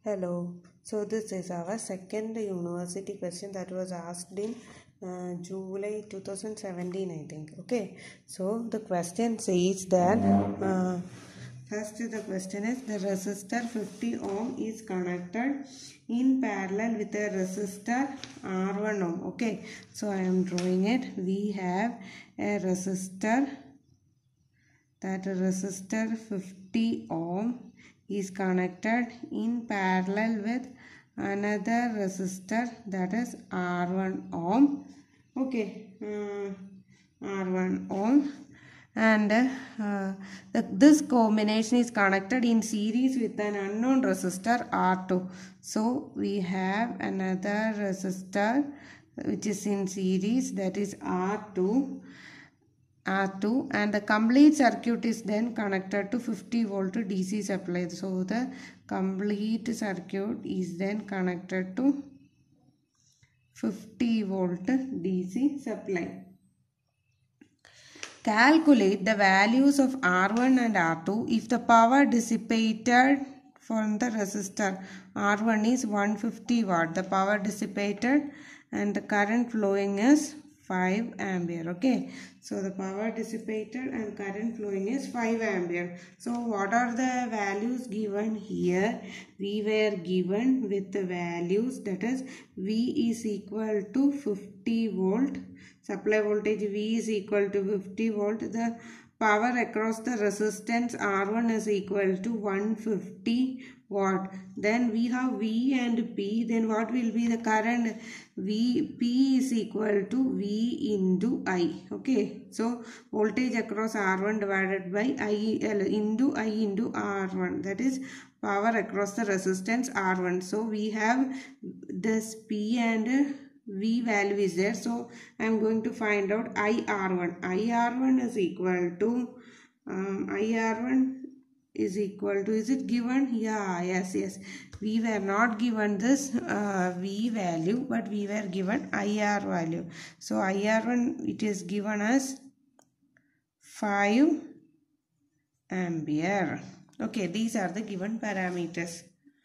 Hello. So this is our second university question that was asked in uh, July 2017, I think. Okay. So the question says that uh, first the question is the resistor 50 ohm is connected in parallel with a resistor R1 ohm. Okay. So I am drawing it. We have a resistor that resistor 50 ohm is connected in parallel with another resistor that is R1 ohm okay uh, R1 ohm and uh, the, this combination is connected in series with an unknown resistor R2 so we have another resistor which is in series that is R2 R2 and the complete circuit is then connected to 50 volt DC supply. So the complete circuit is then connected to 50 volt DC supply. Calculate the values of R1 and R2 if the power dissipated from the resistor R1 is 150 watt. The power dissipated and the current flowing is 5 ampere okay so the power dissipated and current flowing is 5 ampere so what are the values given here we were given with the values that is v is equal to 50 volt supply voltage v is equal to 50 volt the power across the resistance R1 is equal to 150 watt. Then we have V and P. Then what will be the current? V P is equal to V into I. Okay. So voltage across R1 divided by I L into I into R1. That is power across the resistance R1. So we have this P and V value is there. So I am going to find out IR1. IR1 is equal to um, IR1 is equal to is it given? Yeah, yes, yes. We were not given this uh, V value, but we were given IR value. So IR1 it is given as 5 ampere. Okay, these are the given parameters.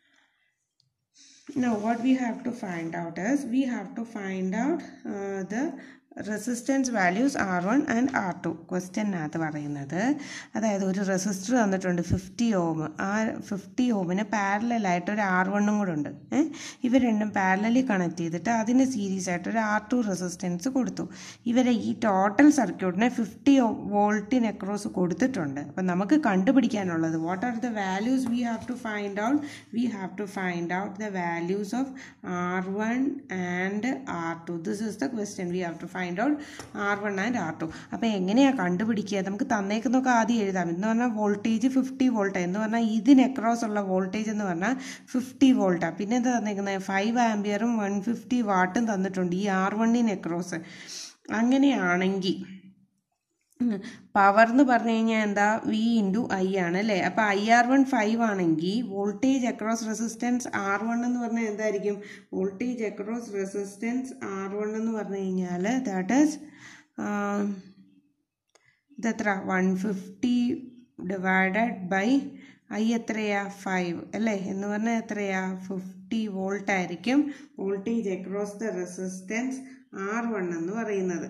Now what we have to find out is we have to find out uh, the resistance values R one and R two ക്വസ്റ്റ്യനകത്ത് പറയുന്നത് അതായത് ഒരു resistor തന്നിട്ടുണ്ട് fifty ഓം ആ fifty ഓമിന് പാരലായിട്ട് ഒരു R വണ്ണും കൂടെ ഉണ്ട് ഇവർ രണ്ടും പാരലലി കണക്ട് ചെയ്തിട്ട് അതിന് സീരീസ് ആയിട്ട് ഒരു ആർ ടു റെസിസ്റ്റൻസ് കൊടുത്തു ഇവരെ ഈ ടോട്ടൽ സർക്യൂട്ടിനെ ഫിഫ്റ്റി വോൾട്ടിന് അക്രോസ് കൊടുത്തിട്ടുണ്ട് അപ്പം നമുക്ക് കണ്ടുപിടിക്കാനുള്ളത് what are the values we have to find out we have to find out the values of R one and R two this is the question we have to find out R one and R two അപ്പോൾ എങ്ങനെയാണ് കണ്ടുപിടിക്കുക നമുക്ക് തന്നേക്കുന്നൊക്കെ ആദ്യം എഴുതാം എന്ന് പറഞ്ഞാൽ voltage fifty volt എന്ന് പറഞ്ഞാൽ ഇതിന് അക്രോസ് ഉള്ള വോൾട്ടേജ് എന്ന് പറഞ്ഞാൽ ഫിഫ്റ്റി വോൾട്ടാണ് പിന്നെ എന്താ തന്നേക്കുന്നത് ഫൈവ് ആംബിയറും വൺ ഫിഫ്റ്റി വാട്ടും തന്നിട്ടുണ്ട് ഈ ആർ വണ്ണിന് അക്രോസ് അങ്ങനെയാണെങ്കിൽ പവർ എന്ന് പറഞ്ഞു കഴിഞ്ഞാൽ എന്താ വി ഇൻറ്റു ഐ ആണ് അല്ലേ അപ്പോൾ ഐ ആർ വൺ ഫൈവ് ആണെങ്കിൽ voltage across resistance R one എന്ന് പറഞ്ഞാൽ എന്തായിരിക്കും voltage across resistance R one എന്ന് പറഞ്ഞു കഴിഞ്ഞാൽ ദാറ്റ് ഈസ് ഇതെത്ര one fifty divided by I എത്രയാ ഫൈവ് അല്ലേ എന്ന് പറഞ്ഞാൽ എത്രയാ ഫിഫ്റ്റി വോൾട്ട് ആയിരിക്കും voltage across the resistance R one എന്ന് പറയുന്നത്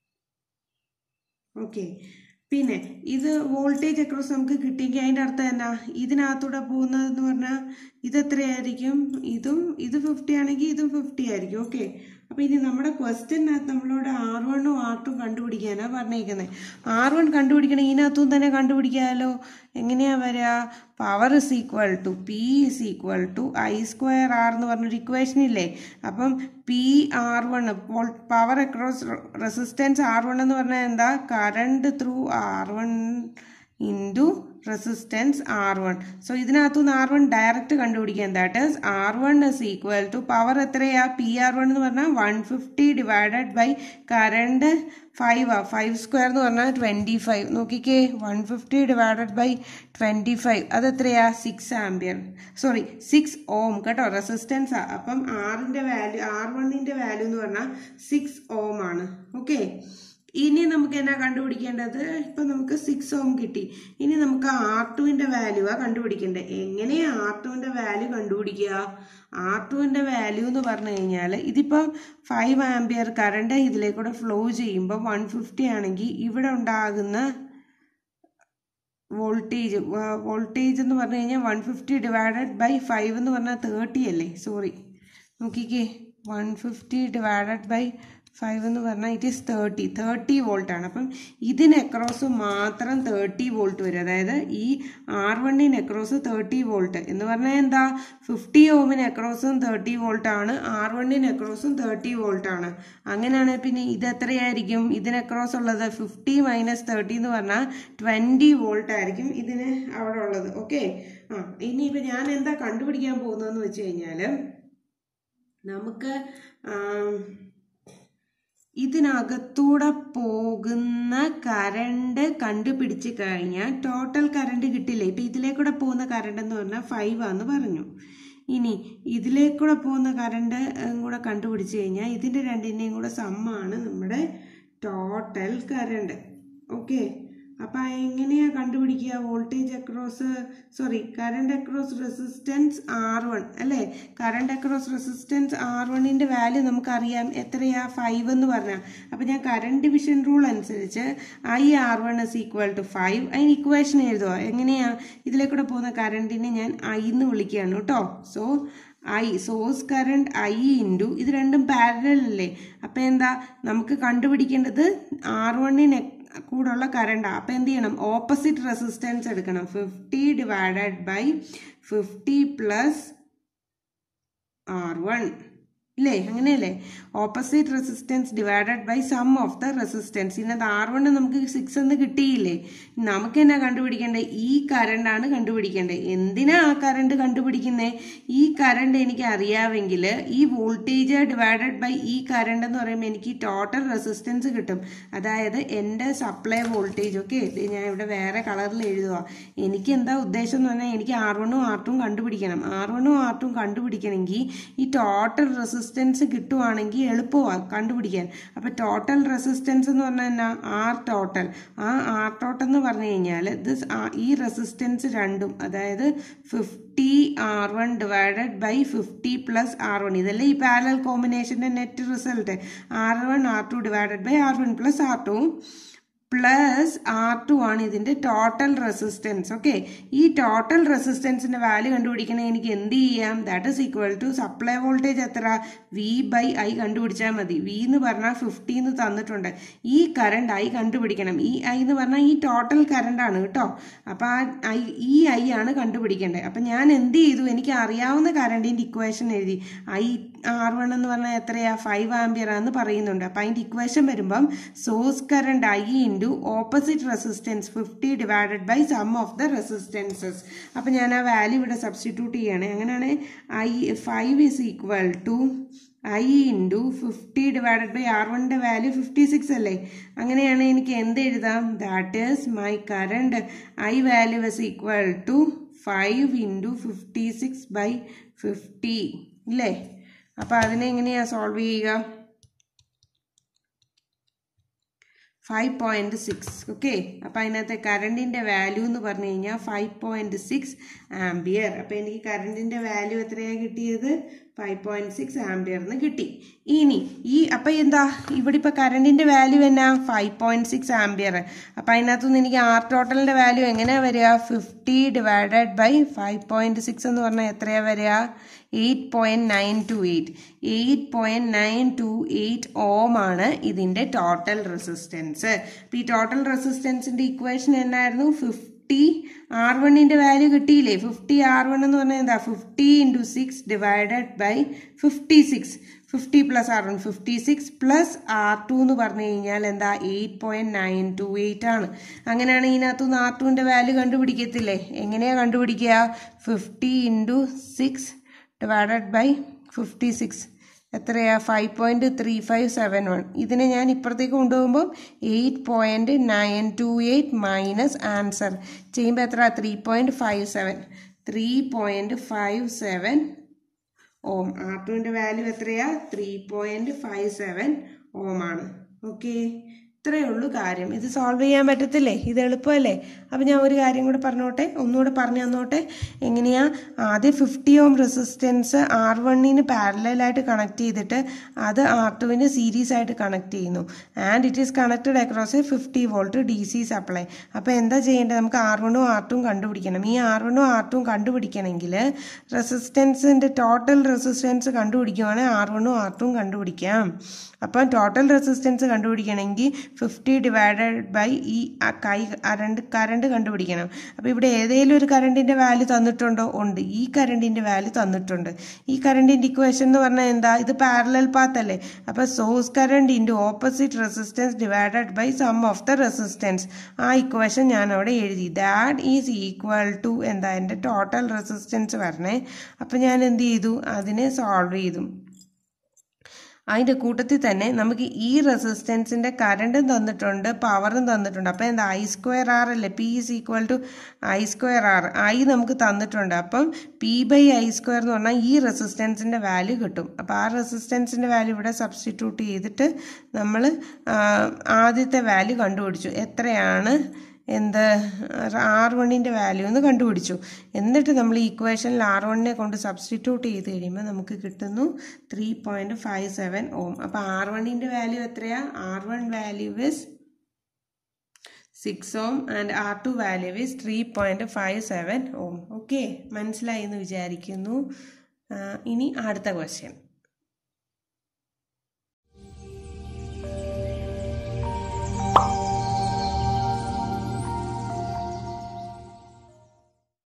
ഓക്കെ പിന്നെ ഇത് വോൾട്ടേജ് അക്രോസ് നമുക്ക് കിട്ടിയെങ്കിൽ അതിൻ്റെ അർത്ഥം എന്നാ ഇതിനകത്തൂടെ പോകുന്നതെന്ന് പറഞ്ഞാൽ ഇത് എത്രയായിരിക്കും ഇതും ഇത് ഫിഫ്റ്റി ആണെങ്കിൽ ഇതും ഫിഫ്റ്റി ആയിരിക്കും ഓക്കെ അപ്പോൾ ഇനി നമ്മുടെ ക്വസ്റ്റ്യനകത്ത് നമ്മളോട് ആർ വണ്ണും ആർ ടു കണ്ടുപിടിക്കാനാണ് പറഞ്ഞേക്കുന്നത് ആർ വൺ കണ്ടുപിടിക്കണം ഇതിനകത്തും തന്നെ കണ്ടുപിടിക്കാമല്ലോ എങ്ങനെയാണ് വരിക power is equal to P is equal to I square R എന്ന് പറഞ്ഞൊരു ഇക്വേഷൻ ഇല്ലേ അപ്പം P R one power across resistance R one എന്ന് പറഞ്ഞാൽ എന്താ current through R one into resistance R one so ഇതിനകത്തുനിന്ന് ആർ വൺ ഡയറക്റ്റ് കണ്ടുപിടിക്കാൻ that is R one is equal to power എത്രയാ പി ആർ വൺ എന്ന് പറഞ്ഞാൽ one fifty divided by current five ആ five square എന്ന് പറഞ്ഞാൽ twenty five നോക്കിക്കേ one fifty divided by twenty five അതെത്രയാ six ampere sorry six ohm കേട്ടോ resistance ആ അപ്പം ആറിൻ്റെ വാല്യൂ ആർ വണ്ണിൻ്റെ വാല്യൂ എന്ന് പറഞ്ഞാൽ സിക്സ് ഓം ആണ് ഓക്കെ ഇനി നമുക്ക് എന്നാ കണ്ടുപിടിക്കേണ്ടത് ഇപ്പൊ നമുക്ക് സിക്സ് ഓം കിട്ടി ഇനി നമുക്ക് ആർ ടുവിന്റെ വാല്യൂ ആ കണ്ടുപിടിക്കേണ്ടത് എങ്ങനെയാ ആർ ടുവിന്റെ വാല്യൂ കണ്ടുപിടിക്കുക ആർ ടുവിന്റെ വാല്യൂ എന്ന് പറഞ്ഞു കഴിഞ്ഞാൽ ഇതിപ്പോൾ ഫൈവ് ആംബിയർ കറണ്ട് ഇതിലേക്കൂടെ ഫ്ലോ ചെയ്യുമ്പോൾ വൺ ഫിഫ്റ്റി ആണെങ്കിൽ ഇവിടെ ഉണ്ടാകുന്ന വോൾട്ടേജ് വോൾട്ടേജ് എന്ന് പറഞ്ഞു കഴിഞ്ഞാൽ one fifty divided by five എന്ന് പറഞ്ഞാൽ തേർട്ടി അല്ലേ സോറി നോക്കിക്കേ one fifty divided by five എന്ന് പറഞ്ഞാൽ it is thirty thirty volt ആണ് അപ്പം ഇതിന് അക്രോസ് മാത്രം തേർട്ടി വോൾട്ട് വരും അതായത് ഈ ആർ വണ്ണിന് അക്രോസ് തേർട്ടി വോൾട്ട് എന്ന് പറഞ്ഞാൽ എന്താ ഫിഫ്റ്റി ഓമിന് അക്രോസും തേർട്ടി വോൾട്ട് ആണ് ആർ വണ്ണിന് അക്രോസും തേർട്ടി വോൾട്ട് ആണ് അങ്ങനെയാണെങ്കിൽ പിന്നെ ഇത് എത്രയായിരിക്കും ഇതിന് അക്രോസ് ഉള്ളത് ഫിഫ്റ്റി മൈനസ് തേർട്ടി എന്ന് പറഞ്ഞാൽ ട്വൻറ്റി വോൾട്ട് ആയിരിക്കും ഇതിന് അവിടെ ഉള്ളത് ഓക്കെ ആ ഇനിയിപ്പോൾ ഞാൻ എന്താ കണ്ടുപിടിക്കാൻ പോകുന്നതെന്ന് വെച്ച് കഴിഞ്ഞാൽ നമുക്ക് ഇതിനകത്തൂടെ പോകുന്ന കറണ്ട് കണ്ടുപിടിച്ച് കഴിഞ്ഞാൽ ടോട്ടൽ കറണ്ട് കിട്ടില്ലേ ഇപ്പം ഇതിലേക്കൂടെ പോകുന്ന കറണ്ട് എന്ന് പറഞ്ഞാൽ ഫൈവ് ആന്ന് പറഞ്ഞു ഇനി ഇതിലേക്കൂടെ പോകുന്ന കറണ്ട് കൂടെ കണ്ടുപിടിച്ച് കഴിഞ്ഞാൽ ഇതിൻ്റെ രണ്ടിൻ്റെയും കൂടെ സമ്മാണ് നമ്മുടെ ടോട്ടൽ കറണ്ട് ഓക്കെ അപ്പം എങ്ങനെയാണ് കണ്ടുപിടിക്കുക voltage across sorry current across resistance R one അല്ലേ കറണ്ട് അക്രോസ് റെസിസ്റ്റൻസ് ആർ വണ്ണിൻ്റെ വാല്യൂ നമുക്കറിയാം എത്രയാ ഫൈവ് എന്ന് പറഞ്ഞാൽ അപ്പം ഞാൻ കറണ്ട് ഡിവിഷൻ റൂൾ അനുസരിച്ച് I R one is equal to five അതിന് ഇക്വേഷൻ എഴുതുക എങ്ങനെയാ ഇതിലേക്കൂടെ പോകുന്ന കറണ്ടിനെ ഞാൻ ഐ എന്ന് വിളിക്കുകയാണ് കേട്ടോ so I source current I into ഇത് രണ്ടും പാരലൽ അല്ലേ അപ്പം എന്താ നമുക്ക് കണ്ടുപിടിക്കേണ്ടത് ആർ വണ്ണിന് കൂടുള്ള കറണ്ടാണ് അപ്പം എന്ത് ചെയ്യണം ഓപ്പോസിറ്റ് റെസിസ്റ്റൻസ് എടുക്കണം fifty divided by fifty plus R one ഇല്ലേ അങ്ങനെയല്ലേ opposite resistance divided by sum of the resistance ഇതിനകത്ത് ആർ വൺ നമുക്ക് സിക്സ് എന്ന് കിട്ടിയില്ലേ നമുക്ക് എന്നാ കണ്ടുപിടിക്കേണ്ടത് ഈ കറണ്ടാണ് കണ്ടുപിടിക്കേണ്ടത് എന്തിനാ ആ കറണ്ട് കണ്ടുപിടിക്കുന്നത് ഈ കറണ്ട് എനിക്ക് അറിയാമെങ്കിൽ ഈ വോൾട്ടേജ് ഡിവൈഡഡ് ബൈ ഈ കറണ്ട് എന്ന് പറയുമ്പോൾ എനിക്ക് ടോട്ടൽ റെസിസ്റ്റൻസ് കിട്ടും അതായത് എൻ്റെ സപ്ലൈ വോൾട്ടേജ് ഓക്കെ ഞാൻ ഇവിടെ വേറെ കളറിൽ എഴുതുക എനിക്ക് എന്താ ഉദ്ദേശം എന്ന് പറഞ്ഞാൽ എനിക്ക് ആർ വണ്ണും ആർ ടും കണ്ടുപിടിക്കണം ആർ വണ്ണും ആർ ടും കണ്ടുപിടിക്കണമെങ്കിൽ ഈ ടോട്ടൽ റെസിസ്റ്റൻസ് റെസിസ്റ്റൻസ് കിട്ടുവാണെങ്കിൽ എളുപ്പമാണ് കണ്ടുപിടിക്കാൻ അപ്പോൾ ടോട്ടൽ റെസിസ്റ്റൻസ് എന്ന് പറഞ്ഞാൽ എന്നാ ആർ ടോട്ടൽ ആ ആർ ടോട്ടൽ എന്ന് പറഞ്ഞു കഴിഞ്ഞാൽ ദിസ് ഈ റെസിസ്റ്റൻസ് രണ്ടും അതായത് fifty R one divided by fifty plus R one ഇതല്ലേ ഈ പാരൽ കോമ്പിനേഷൻ്റെ net result R one R two divided by R one plus R two plus R two ആണ് ഇതിൻ്റെ ടോട്ടൽ റെസിസ്റ്റൻസ് ഓക്കെ ഈ total റെസിസ്റ്റൻസിൻ്റെ value കണ്ടുപിടിക്കണേ എനിക്ക് എന്ത് ചെയ്യാം that is equal to supply voltage എത്ര വി ബൈ ഐ കണ്ടുപിടിച്ചാൽ മതി വി എന്ന് പറഞ്ഞാൽ ഫിഫ്റ്റി എന്ന് തന്നിട്ടുണ്ട് ഈ കറണ്ട് ഐ കണ്ടുപിടിക്കണം ഈ ഐ എന്ന് പറഞ്ഞാൽ ഈ ടോട്ടൽ കറണ്ട് ആണ് കേട്ടോ അപ്പോൾ ആ ഐ ഈ ഐ ആണ് കണ്ടുപിടിക്കേണ്ടത് അപ്പം ഞാൻ എന്ത് ചെയ്തു എനിക്ക് അറിയാവുന്ന കറണ്ടിൻ്റെ ഇക്വേഷൻ എഴുതി ഐ ആർ വൺ എന്ന് പറഞ്ഞാൽ എത്രയാ ഫൈവ് ആംബിയർ ആണെന്ന് പറയുന്നുണ്ട് അപ്പം അതിൻ്റെ ഇക്വേഷൻ വരുമ്പം source current I into opposite resistance fifty divided by sum of the resistances അപ്പം ഞാൻ ആ വാല്യൂ ഇവിടെ സബ്സ്റ്റിറ്റ്യൂട്ട് ചെയ്യണേ അങ്ങനെയാണ് I five is equal to I into fifty divided by R വണ്ണിൻ്റെ വാല്യൂ ഫിഫ്റ്റി സിക്സ് അല്ലേ അങ്ങനെയാണ് എനിക്ക് എന്ത് എഴുതാം that is my current I value is equal to five into fifty six by fifty ഇല്ലേ അപ്പോൾ അതിനെ എങ്ങനെയാണ് സോൾവ് ചെയ്യുക ഫൈവ് പോയിൻറ്റ് സിക്സ് ഓക്കെ അപ്പോൾ അതിനകത്തെ കറണ്ടിൻ്റെ വാല്യൂ എന്ന് പറഞ്ഞു കഴിഞ്ഞാൽ ഫൈവ് പോയിൻറ്റ് സിക്സ് ആംബിയർ അപ്പോൾ എനിക്ക് കറണ്ടിൻ്റെ വാല്യൂ എത്രയാണ് കിട്ടിയത് ഫൈവ് പോയിൻറ്റ് സിക്സ് ആംബിയർന്ന് കിട്ടി ഇനി ഈ അപ്പം എന്താ ഇവിടെ ഇപ്പോൾ കറണ്ടിൻ്റെ വാല്യൂ എന്നാ ഫൈവ് പോയിൻറ്റ് സിക്സ് ആംബിയർ അപ്പോൾ അതിനകത്തുനിന്ന് എനിക്ക് ആർ ടോട്ടലിൻ്റെ വാല്യൂ എങ്ങനെയാണ് വരിക fifty divided by five point six എന്ന് പറഞ്ഞാൽ എത്രയാണ് വരിക eight point nine two eight eight point nine two eight ohm ആണ് ഇതിൻ്റെ ടോട്ടൽ റെസിസ്റ്റൻസ് അപ്പോൾ ഈ ടോട്ടൽ റെസിസ്റ്റൻസിൻ്റെ ഇക്വേഷൻ എന്നായിരുന്നു ഫിഫ്റ്റി ആർ വണ്ണിൻ്റെ വാല്യൂ കിട്ടിയില്ലേ ഫിഫ്റ്റി ആർ വൺ എന്ന് പറഞ്ഞാൽ എന്താ fifty into six divided by fifty six fifty plus R one fifty six plus R two എന്ന് പറഞ്ഞു കഴിഞ്ഞാൽ എന്താ eight point nine two eight ആണ് അങ്ങനെയാണ് ഇതിനകത്തുനിന്ന് ആർ ടുവിൻ്റെ വാല്യൂ കണ്ടുപിടിക്കത്തില്ലേ എങ്ങനെയാണ് കണ്ടുപിടിക്കുക fifty into six divided by fifty six എത്രയാ five point three five seven one ഇതിനെ ഞാൻ ഇപ്പുറത്തേക്ക് കൊണ്ടുപോകുമ്പോൾ eight point nine two eight minus answer ചെയ്യുമ്പോൾ എത്ര three point five seven three point five seven ohm R ടുവിൻ്റെ വാല്യൂ എത്രയാ three point five seven ഓം ആണ് ഓക്കെ ഇത്രയേ ഉള്ളൂ കാര്യം ഇത് സോൾവ് ചെയ്യാൻ പറ്റത്തില്ലേ ഇത് എളുപ്പമല്ലേ അപ്പം ഞാൻ ഒരു കാര്യം കൂടെ പറഞ്ഞോട്ടെ ഒന്നുകൂടെ പറഞ്ഞു തന്നോട്ടെ എങ്ങനെയാ ആദ്യം ഫിഫ്റ്റി ഓം റെസിസ്റ്റൻസ് ആർ വണ്ണിന് പാരലായിട്ട് കണക്ട് ചെയ്തിട്ട് അത് ആർ ടുവിന് സീരീസ് ആയിട്ട് കണക്ട് ചെയ്യുന്നു and it is connected across a fifty volt D C supply അപ്പോൾ എന്താ ചെയ്യേണ്ടത് നമുക്ക് ആർ വണ്ണും ആർ ടും കണ്ടുപിടിക്കണം ഈ ആർ വണ്ണും ആർ ടും കണ്ടുപിടിക്കണമെങ്കിൽ റെസിസ്റ്റൻസിൻ്റെ ടോട്ടൽ റെസിസ്റ്റൻസ് കണ്ടുപിടിക്കുവാണെങ്കിൽ ആർ വണ്ണും ആർ ടും കണ്ടുപിടിക്കാം അപ്പം ടോട്ടൽ റെസിസ്റ്റൻസ് കണ്ടുപിടിക്കണമെങ്കിൽ ഫിഫ്റ്റി ഡിവൈഡഡ് ബൈ ഈ കൈ കറണ്ട് കറണ്ട് കണ്ടുപിടിക്കണം അപ്പോൾ ഇവിടെ ഏതെങ്കിലും ഒരു കറണ്ടിൻ്റെ വാല്യൂ തന്നിട്ടുണ്ടോ ഉണ്ട് ഈ കറണ്ടിൻ്റെ വാല്യൂ തന്നിട്ടുണ്ട് ഈ കറണ്ടിൻ്റെ ഇക്വേഷൻ എന്ന് പറഞ്ഞാൽ എന്താ ഇത് പാരലൽ പാത്ത് അല്ലേ അപ്പോൾ source current into opposite resistance divided by sum of the resistance ആ ഇക്വേഷൻ ഞാൻ അവിടെ എഴുതി ദാറ്റ് ഈസ് ഈക്വൽ ടു എന്താ എൻ്റെ ടോട്ടൽ റെസിസ്റ്റൻസ് വരണേ അപ്പോൾ ഞാൻ എന്ത് ചെയ്തു അതിനെ സോൾവ് ചെയ്തു അതിൻ്റെ കൂട്ടത്തിൽ തന്നെ നമുക്ക് ഈ റെസിസ്റ്റൻസിൻ്റെ കറണ്ടും തന്നിട്ടുണ്ട് പവറും തന്നിട്ടുണ്ട് അപ്പോൾ എന്താ ഐ സ്ക്വയർ ആർ അല്ലേ P is equal to I square R I നമുക്ക് തന്നിട്ടുണ്ട് അപ്പം പി ബൈ ഐ സ്ക്വയർ എന്ന് പറഞ്ഞാൽ ഈ റെസിസ്റ്റൻസിൻ്റെ വാല്യൂ കിട്ടും അപ്പോൾ ആ റെസിസ്റ്റൻസിൻ്റെ വാല്യൂ ഇവിടെ സബ്സ്റ്റിറ്റ്യൂട്ട് ചെയ്തിട്ട് നമ്മൾ ആദ്യത്തെ വാല്യൂ കണ്ടുപിടിച്ചു എത്രയാണ് എന്ത് ആർ വണ്ണിൻ്റെ വാല്യൂ എന്ന് കണ്ടുപിടിച്ചു എന്നിട്ട് നമ്മൾ ഈ ഇക്വേഷനിൽ ആർ വണ്ണിനെ കൊണ്ട് സബ്സ്റ്റിറ്റ്യൂട്ട് ചെയ്ത് കഴിയുമ്പോൾ നമുക്ക് കിട്ടുന്നു three point five seven ohm അപ്പോൾ ആർ വണ്ണിൻ്റെ വാല്യൂ എത്രയാ R one value is six ohm and R two value is three point five seven ohm okay മനസ്സിലായി എന്ന് വിചാരിക്കുന്നു ഇനി അടുത്ത ക്വസ്റ്റ്യൻ